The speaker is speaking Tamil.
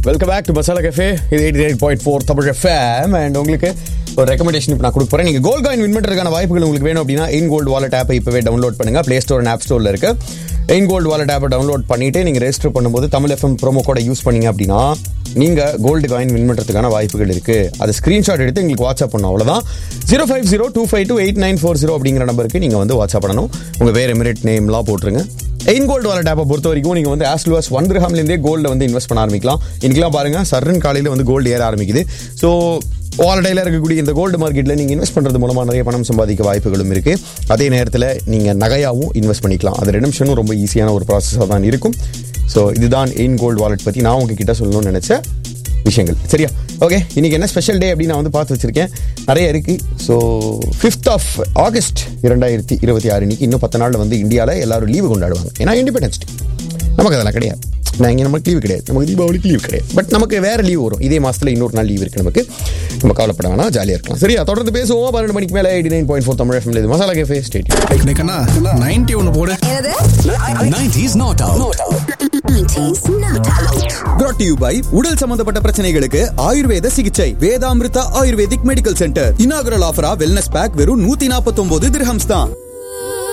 Welcome back to masala cafe இது eighty eight point four Tamil FM and உங்களுக்கு ஒரு ரெக்கமெண்டேஷன் இப்போ நான் கொடுக்க போறேன் நீங்க கோல்ட் காயின் வின் பண்றதுக்கான வாய்ப்புகள் உங்களுக்கு வேணும் அப்படின்னா இன் கோல்டு வாலெட் ஆப்பை இப்பவே டவுன்லோட் பண்ணுங்க பிளே ஸ்டோர் அண்ட் ஆப் ஸ்டோர்ல இருக்கு இன் கோல்டு வாலெட் ஆப்பை டவுன்லோட் பண்ணிட்டு நீங்க ரெஜிஸ்டர் பண்ணும்போது தமிழ் எஃப்எம் ப்ரோமோ கோட யூஸ் பண்ணீங்க அப்படின்னா நீங்க கோல்டு காயின் வின் பண்றதுக்கான வாய்ப்புகள் இருக்கு அது ஸ்கிரீன்ஷாட் எடுத்து எங்களுக்கு வாட்ஸ்அப் பண்ணணும் அவ்வளவுதான் zero five zero two five two eight nine four zero அப்படிங்கிற நம்பருக்கு நீங்க வந்து வாட்ஸ்அப் பண்ணணும் உங்க வேற எமிரேட் நேம்லாம் போட்டுருங்க எயின் கோல்டு வாலெட் ஆப்பை பொறுத்த வரைக்கும் நீங்கள் வந்து ஆஸ் லுவஸ் ஒன் கிரஹாம்லேருந்தே கோல்டில் வந்து இன்வெஸ்ட் பண்ண ஆரம்பிக்கலாம் இன்னைக்கெல்லாம் பாருங்க சர்ரன் காலையில் வந்து கோல்டு ஏற ஆரம்பிக்குது ஸோ வாலடையில் இருக்கக்கூடிய இந்த கோல்டு மார்க்கெட்டில் நீங்கள் இன்வெஸ்ட் பண்ணுறது மூலமாக நிறைய பணம் சம்பாதிக்க வாய்ப்புகளும் இருக்குது அதே நேரத்தில் நீங்கள் நகையாகவும் இன்வெஸ்ட் பண்ணிக்கலாம் அது ரெடம்ஷனும் ரொம்ப ஈஸியான ஒரு ப்ராசஸாக தான் இருக்கும் ஸோ இதுதான் எயின் கோல்டு வாலெட் பற்றி நான் உங்ககிட்ட சொல்லணும்னு நினச்ச விஷயங்கள் சரியா ஓகே இன்னைக்கு என்ன ஸ்பெஷல் டே அப்படின்னு நான் வந்து பார்த்து வச்சிருக்கேன் நிறைய இருக்கு ஸோ ஃபிஃப்த் ஆஃப் ஆகஸ்ட் இரண்டாயிரத்தி இருபத்தி ஆறு இன்னைக்கு இன்னும் பத்து நாளில் வந்து இந்தியாவில் எல்லாரும் லீவு கொண்டாடுவாங்க ஏன்னா இண்டிபெண்டன்ஸ் டே நமக்கு அதெல்லாம் கிடையாது நான் இங்கே நமக்கு லீவு கிடையாது நமக்கு தீபாவளிக்கு லீவ் கிடையாது பட் நமக்கு வேற லீவ் வரும் இதே மாசத்துல இன்னொரு நாள் லீவ் இருக்கு நமக்கு நம்ம கவலைப்பட வேணாம் ஜாலியாக இருக்கலாம் சரியா தொடர்ந்து பேசுவோம் பன்னெண்டு மணிக்கு மேலே eighty nine point four Tamil FM ல இது மசாலா கேஃபே ஸ்டேட் இன்னைக்கு அண்ணா 90 ஒன்று போடு என்னது 90s not out 90s not out. brought to you by உடல் சம்பந்தப்பட்ட பிரச்சனைகளுக்கு ஆயுர்வேத சிகிச்சை Vedamrutha Ayurvedic medical centre inaugural ஆஃபரா வெல்னஸ் பேக் வெறும் நூத்தி நாற்பத்தி ஒன்பது திரஹம்ஸ் தான்